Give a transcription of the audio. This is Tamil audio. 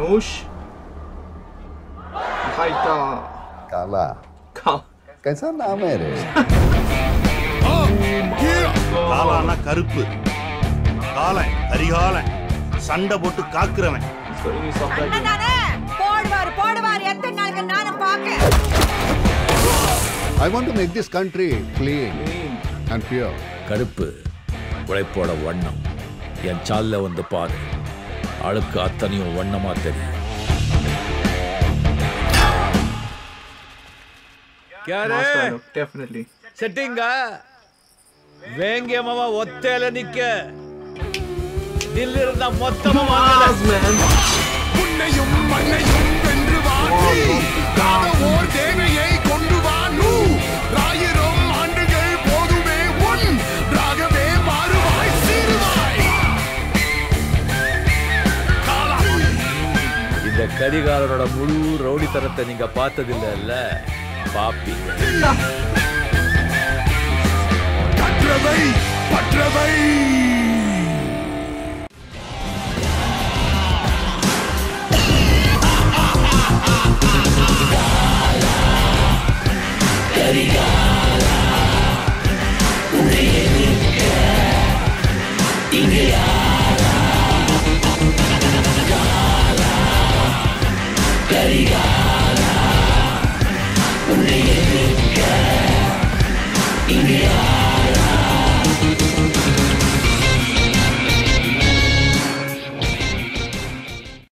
தனுஷ் ஹைட்டா काला கா कैसा नाम है रे காலானா கருப்பு காலன் கரிகாலன் சண்டை போட்டு காக்குறவன் அண்ணாதானே போடுவாரு போடுவாரு எத்தனை நாளுக்கு நானும் பார்க்க I want to make this country clean and pure. கருப்பு உழைப்போட வண்ணம் என் சால்ல வந்து பாரு அழுக்கு அத்தனையும் வண்ணமா தெரியும் ಕ್ಯಾರೇ ಡೆಫಿನೆಟ್ಲಿ ಸೆಟ್ಟಿಂಗ வேங்கியமாவா ஒத்தையில நிக்க நில்லிருந்த மொத்தமா உன்னையும் மண்ணையும் வென்று வாசி ஓர் தேவையை கொண்டு வா நூ ஆயிரம் ஆண்டுகள் போதுமே உன் ராகவே மாறுவாய் சீருவாய் இந்த கரிகாலனோட முழு ரவுடித்தனத்தை நீங்க பார்த்ததில்லைல்ல பாப்பீங்க பற்றவை பற்றவை கரிகாலா